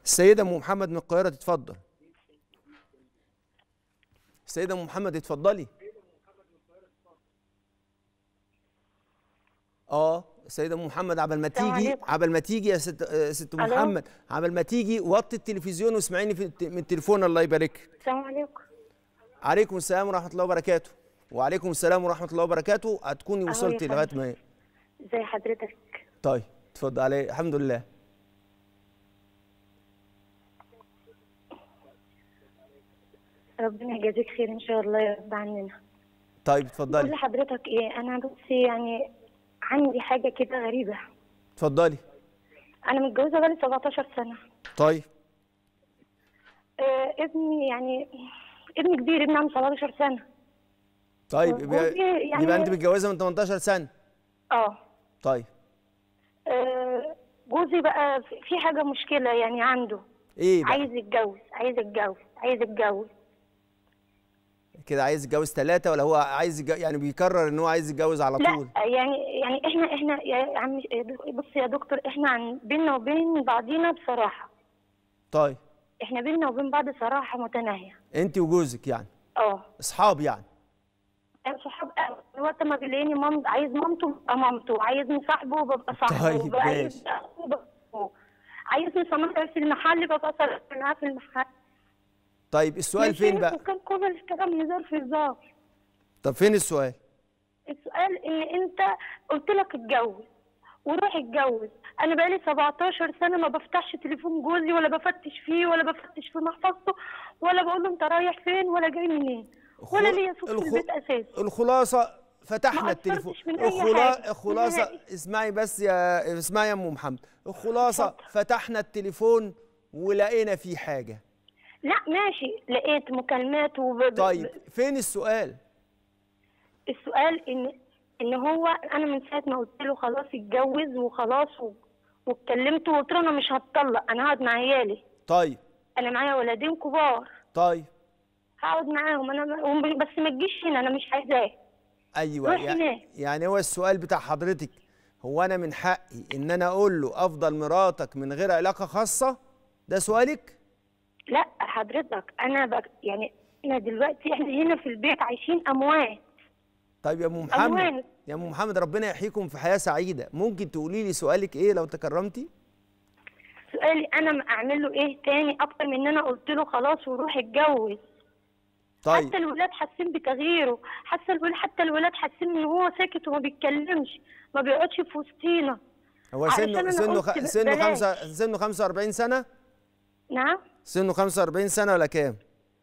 السيده ام محمد من القاهره تتفضل السيده ام محمد اتفضلي اه السيده ام محمد عبل ما السلام تيجي عليكم. عبل ما تيجي يا ست آه، ست ام ألو. محمد عبل ما تيجي وطي التلفزيون واسمعيني في الت- من التليفون الله يبارك لك. السلام عليكم عليكم السلام ورحمه الله وبركاته وعليكم السلام ورحمه الله وبركاته هتكوني أهو يا وصلتي لغايه فندم. ما ازي حضرتك طيب اتفضل علي الحمد لله ربنا يجازيك خير ان شاء الله يرضى عننا طيب بقول اتفضلي لحضرتك ايه انا بس يعني عندي حاجه كده غريبه اتفضلي انا متجوزه بقالي 17 سنه طيب آه ابني يعني ابني كبير ابني عنده 17 سنه طيب يبقى, جوزي يعني- يبقى انت متجوزه من 18 سنه اه طيب آه، جوزي بقى في- في حاجه مشكله يعني عنده ايه بقى عايز يتجوز عايز يتجوز عايز يتجوز كده عايز يتجوز ثلاثة ولا هو عايز يتجوز يعني بيكرر ان هو عايز يتجوز على لا طول يعني يعني احنا احنا يا عم بص يا دكتور احنا عن بينا وبين بعضينا بصراحه طيب احنا بينا وبين بعض صراحه متناهيه انت وجوزك يعني اه اصحاب يعني صحاب قوي. وقت ما بيلاقيني مام عايز مامته ببقى مامته عايزني صاحبه ببقى صاحبه طيب، عايز ماشي. أخوه ببقى أخوه. عايزني صناعة في المحل ببقى صناعة معاه في المحل طيب السؤال ماشي؟ فين بقى وكان كل الكلام هزار في هزار طب فين السؤال السؤال ان انت قلت لك اتجوز وروح اتجوز انا بقالي 17 سنه ما بفتحش تليفون جوزي ولا بفتش فيه ولا بفتش في محفظته ولا بقول له انت رايح فين ولا جاي منين ولا ليا صوت في الخ- البيت اساسا الخلاصة فتحنا ما التليفون أثرتش من أي الخلا... حاجة. الخلاصة نهائي. اسمعي بس يا اسمعي يا ام محمد الخلاصة اتفضل. فتحنا التليفون ولقينا فيه حاجة لا ماشي لقيت مكالمات وب... ب- طيب فين السؤال السؤال ان ان هو انا من ساعه ما قلت له خلاص اتجوز وخلاص و... واتكلمت وقلت له انا مش هتطلق انا هقعد مع عيالي طيب انا معايا ولدين كبار طيب هقعد معاهم انا وم- بس ما تجيش هنا انا مش عايزاه ايوه روح يعني, هناك. يعني هو السؤال بتاع حضرتك هو انا من حقي ان انا اقول له افضل مراتك من غير علاقه خاصه ده سؤالك لا حضرتك انا بك يعني احنا دلوقتي احنا هنا في البيت عايشين اموات طيب يا ام محمد أموال. يا ام محمد ربنا يحييكم في حياه سعيده ممكن تقولي لي سؤالك ايه لو تكرمتي سؤالي انا اعمل له ايه تاني اكتر من ان انا قلت له خلاص وروح اتجوز طيب حتى الولاد حاسين بتغييره حتى الولاد حتى الولاد حاسين ان هو ساكت وما بيتكلمش ما بيقعدش في وسطينا هو علشان سنه أنا سنه قلت خ... ب- سنه بلاش. خمسة سنه 45 سنه نعم سنه 45 سنه ولا كام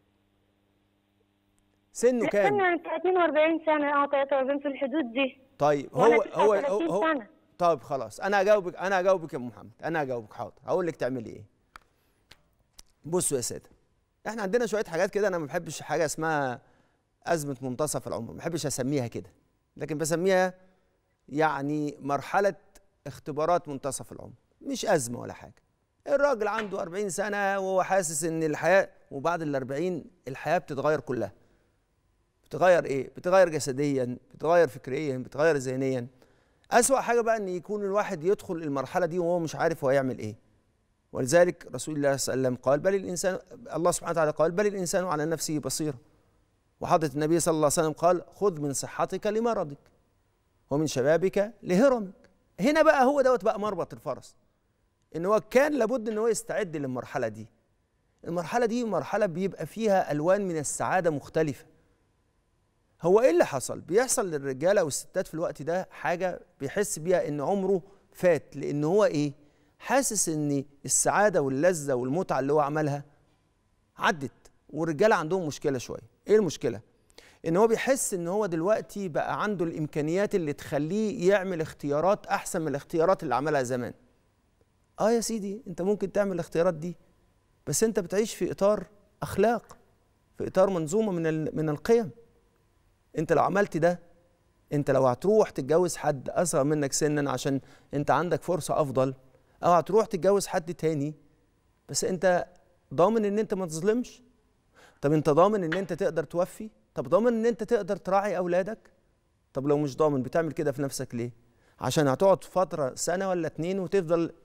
سنه لا كام سنة 42 سنة اه 43 في الحدود دي طيب وأنا هو هو هو, 39 هو سنة. طيب خلاص انا هجاوبك انا هجاوبك يا ام محمد انا هجاوبك حاضر هقول لك تعملي ايه بصوا يا ساده احنا عندنا شويه حاجات كده انا ما بحبش حاجه اسمها ازمه منتصف العمر ما بحبش اسميها كده لكن بسميها يعني مرحله اختبارات منتصف العمر مش ازمه ولا حاجه الراجل عنده 40 سنه وهو حاسس ان الحياه وبعد ال 40 الحياه بتتغير كلها بتغير ايه بتغير جسديا بتغير فكريا بتغير ذهنيا أسوأ حاجة بقى إن يكون الواحد يدخل المرحلة دي وهو مش عارف هو يعمل إيه ولذلك رسول الله صلى الله عليه وسلم قال بل الإنسان الله سبحانه وتعالى قال بل الإنسان على نفسه بصيرة وحضرة النبي صلى الله عليه وسلم قال خذ من صحتك لمرضك ومن شبابك لهرمك هنا بقى هو دوت بقى مربط الفرس إن هو كان لابد إن هو يستعد للمرحلة دي المرحلة دي مرحلة بيبقى فيها ألوان من السعادة مختلفة هو ايه اللي حصل بيحصل للرجاله والستات في الوقت ده حاجه بيحس بيها ان عمره فات لان هو ايه حاسس ان السعاده واللذه والمتعه اللي هو عملها عدت والرجاله عندهم مشكله شويه ايه المشكله ان هو بيحس ان هو دلوقتي بقى عنده الامكانيات اللي تخليه يعمل اختيارات احسن من الاختيارات اللي عملها زمان اه يا سيدي انت ممكن تعمل الاختيارات دي بس انت بتعيش في اطار اخلاق في اطار منظومه من ال- من القيم انت لو عملت ده انت لو هتروح تتجوز حد اصغر منك سنا عشان انت عندك فرصه افضل او هتروح تتجوز حد تاني بس انت ضامن ان انت ما تظلمش طب انت ضامن ان انت تقدر توفي طب ضامن ان انت تقدر تراعي اولادك طب لو مش ضامن بتعمل كده في نفسك ليه عشان هتقعد فتره سنه ولا اتنين وتفضل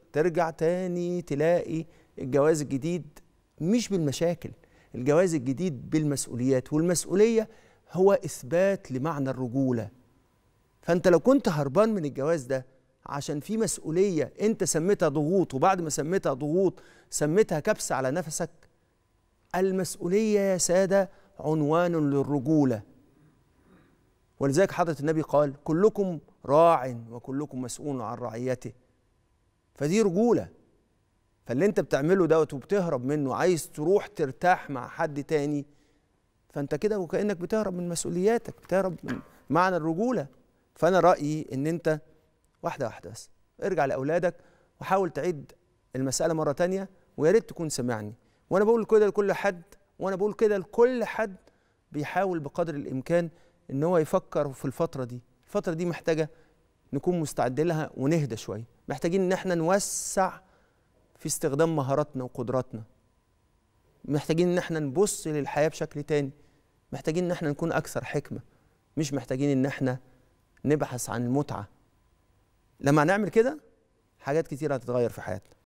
ترجع تاني تلاقي الجواز الجديد مش بالمشاكل الجواز الجديد بالمسؤوليات والمسؤولية هو إثبات لمعنى الرجولة فأنت لو كنت هربان من الجواز ده عشان في مسؤولية أنت سميتها ضغوط وبعد ما سميتها ضغوط سميتها كبسة على نفسك المسؤولية يا سادة عنوان للرجولة ولذلك حضرة النبي قال كلكم راع وكلكم مسؤول عن رعيته فدي رجولة فاللي انت بتعمله دوت وبتهرب منه عايز تروح ترتاح مع حد تاني فانت كده وكأنك بتهرب من مسؤولياتك بتهرب من معنى الرجولة فأنا رأيي إن أنت واحدة واحدة بس ارجع لأولادك وحاول تعيد المسألة مرة تانية ويا ريت تكون سمعني وأنا بقول كده لكل حد وأنا بقول كده لكل حد بيحاول بقدر الإمكان إن هو يفكر في الفترة دي الفترة دي محتاجة نكون مستعدين لها ونهدى شوية محتاجين إن احنا نوسع في استخدام مهاراتنا وقدراتنا محتاجين ان احنا نبص للحياة بشكل تاني محتاجين ان احنا نكون اكثر حكمة مش محتاجين ان احنا نبحث عن المتعة لما نعمل كده حاجات كتير هتتغير في حياتنا